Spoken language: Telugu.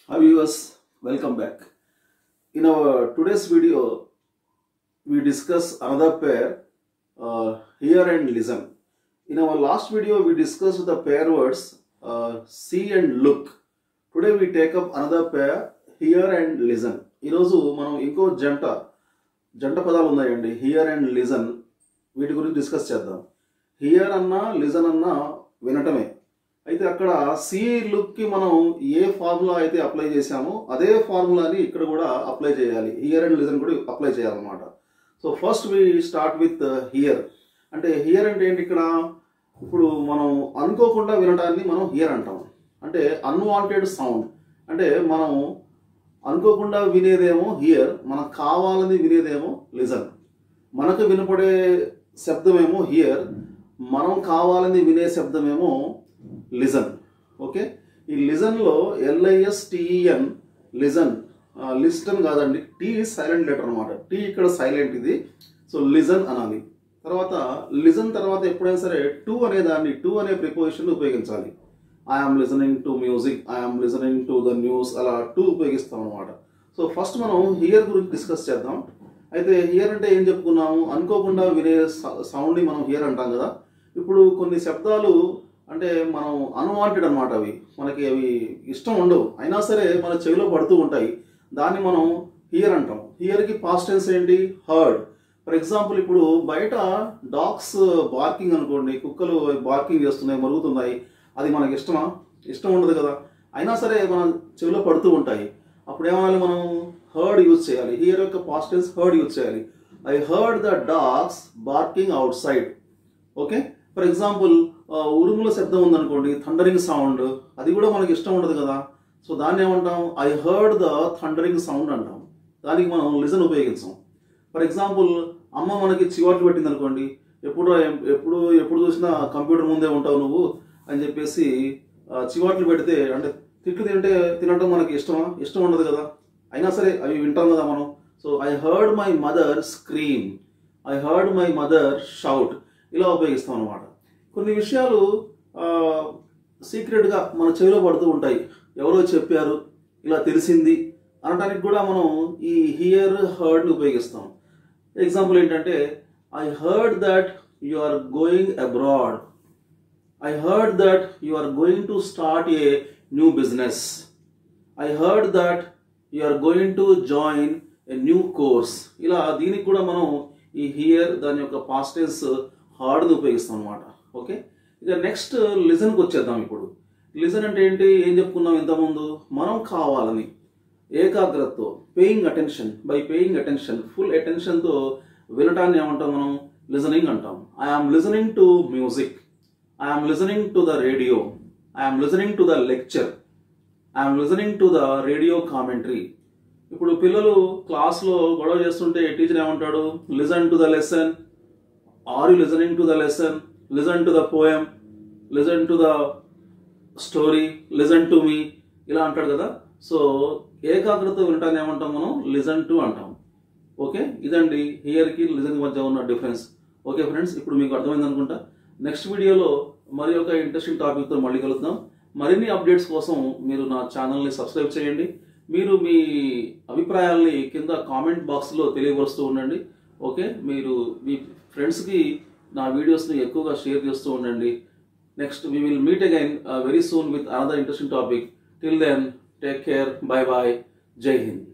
Hi viewers, welcome back. In our today's video, we discuss another pair, uh, hear and listen. In our last video, we discussed the pair words uh, see and look. Today we take up another pair, hear and listen. ఈరోజు మనం ఇంకో జంట జంట పదాలు ఉన్నాయండి హియర్ అండ్ లిజన్ వీటి గురించి డిస్కస్ చేద్దాం హియర్ అన్నా లిజన్ అన్నా వినటమే అయితే అక్కడ సి లుక్కి మనం ఏ ఫార్ములా అయితే అప్లై చేసామో అదే ఫార్ములాని ఇక్కడ కూడా అప్లై చేయాలి హియర్ అండ్ లిజన్ కూడా అప్లై చేయాలన్నమాట so first we start with hear అంటే హియర్ అంటే ఏంటి ఇక్కడ ఇప్పుడు మనం అనుకోకుండా వినడాన్ని మనం హియర్ అంటాం అంటే అన్వాంటెడ్ సౌండ్ అంటే మనం అనుకోకుండా వినేదేమో హియర్ మనకు కావాలని వినేదేమో లిజన్ మనకు వినపడే శబ్దమేమో హియర్ మనం కావాలని వినే శబ్దమేమో లిజన్ ఓకే ఈ లిజన్లో ఎల్ఐఎస్ టిఈఎన్ లిజన్ లిస్టన్ కాదండి టీ సైలెంట్ లెటర్ అనమాట టీ ఇక్కడ సైలెంట్ ఇది సో లిజన్ అనాలి తర్వాత లిజన్ తర్వాత ఎప్పుడైనా సరే టూ అనే దాన్ని టూ అనే ప్రిపోజిషన్ ఉపయోగించాలి I am listening to music I am listening to the news అలా టూ ఉపయోగిస్తాం అనమాట సో ఫస్ట్ మనం హియర్ గురించి డిస్కస్ చేద్దాం అయితే హియర్ అంటే ఏం చెప్పుకున్నాము అనుకోకుండా వినే సౌండ్ని మనం హియర్ అంటాం కదా ఇప్పుడు కొన్ని శబ్దాలు అంటే మనం అన్వాంటెడ్ అనమాట అవి మనకి అవి ఇష్టం ఉండవు అయినా సరే మన చెవిలో పడుతూ ఉంటాయి దాన్ని మనం హియర్ అంటాం హియర్కి పాస్ట్ టెన్స్ ఏంటి హర్డ్ ఫర్ ఎగ్జాంపుల్ ఇప్పుడు బయట డాగ్స్ బార్కింగ్ అనుకోండి కుక్కలు బార్కింగ్ చేస్తున్నాయి మరుగుతున్నాయి అది మనకి ఇష్టమా ఇష్టం ఉండదు కదా అయినా సరే మన చెవిలో పడుతూ ఉంటాయి అప్పుడు ఏమనాలి మనం హర్డ్ యూజ్ చేయాలి హియర్ యొక్క పాస్ట్ టెన్స్ హర్డ్ యూజ్ చేయాలి I heard the dogs barking outside okay for example ఉరుముల శబ్దం ఉందనుకోండి థండరింగ్ సౌండ్ అది కూడా మనకి ఇష్టం ఉండదు కదా సో దాన్ని ఏమంటాం I heard the thundering sound అంటాం దానికి మనం లిజన్ ఉపయోగించాం ఫర్ ఎగ్జాంపుల్ అమ్మ మనకి చివాట్లు పెట్టింది అనుకోండి ఎప్పుడు ఎప్పుడు ఎప్పుడు చూసినా కంప్యూటర్ ముందే ఉంటావు నువ్వు అని చెప్పేసి చివాట్లు పెడితే అంటే తిట్లు తింటే తినడం మనకి ఇష్టమా ఇష్టం ఉండదు కదా అయినా సరే అవి వింటాం కదా మనం so I heard my mother scream I heard my mother shout ఇలా ఉపయోగిస్తాం అనమాట కొన్ని విషయాలు సీక్రెట్గా మన చెవిలో పడుతూ ఉంటాయి ఎవరో చెప్పారు ఇలా తెలిసింది అనడానికి కూడా మనం ఈ హియర్ హర్డ్ని ఉపయోగిస్తాం ఎగ్జాంపుల్ ఏంటంటే I heard that you are going abroad I heard that you are going to start a new business I heard that you are going to join a new course ఇలా దీనికి కూడా మనం ఈ హియర్ దాని యొక్క పాస్టెన్స్ హార్డ్ని ఉపయోగిస్తాం అనమాట ఓకే ఇక నెక్స్ట్ లిజన్కి వచ్చేద్దాం ఇప్పుడు లిజన్ అంటే ఏంటి ఏం చెప్పుకున్నాం ఇంతకుముందు మనం కావాలని ఏకాగ్రతతో paying attention by paying attention full అటెన్షన్తో వినటాన్ని ఏమంటాం మనం లిజనింగ్ అంటాం I am listening to music I am listening to the radio I am listening to the lecture I'm listening to the radio commentary ఇప్పుడు పిల్లలు క్లాస్లో గొడవ చేస్తుంటే టీచర్ ఏమంటాడు listen to the lesson are you listening to the lesson listen to the poem listen to the story listen to me ఇలా అంటాడు కదా సో ఏకాగ్రత వినటాన్ని ఏమంటాం మనం లిజన్ టు అంటాం ఓకే ఇదండి హియర్కి లిజన్కి మధ్య ఉన్న డిఫరెన్స్ ఓకే ఫ్రెండ్స్ ఇప్పుడు మీకు అర్థమైంది అనుకుంటా నెక్స్ట్ వీడియోలో మరి ఒక ఇంట్రెస్టింగ్ టాపిక్తో మళ్ళీ కలుద్దాం మరిన్ని అప్డేట్స్ కోసం మీరు నా ఛానల్ని సబ్స్క్రైబ్ చేయండి మీరు మీ అభిప్రాయాల్ని కింద కామెంట్ బాక్స్లో తెలియపరుస్తూ ఉండండి ఓకే మీరు మీ ఫ్రెండ్స్కి నా వీడియోస్ని ఎక్కువగా షేర్ చేస్తూ ఉండండి next we will meet again very soon with another interesting topic till then take care bye bye జై హింద్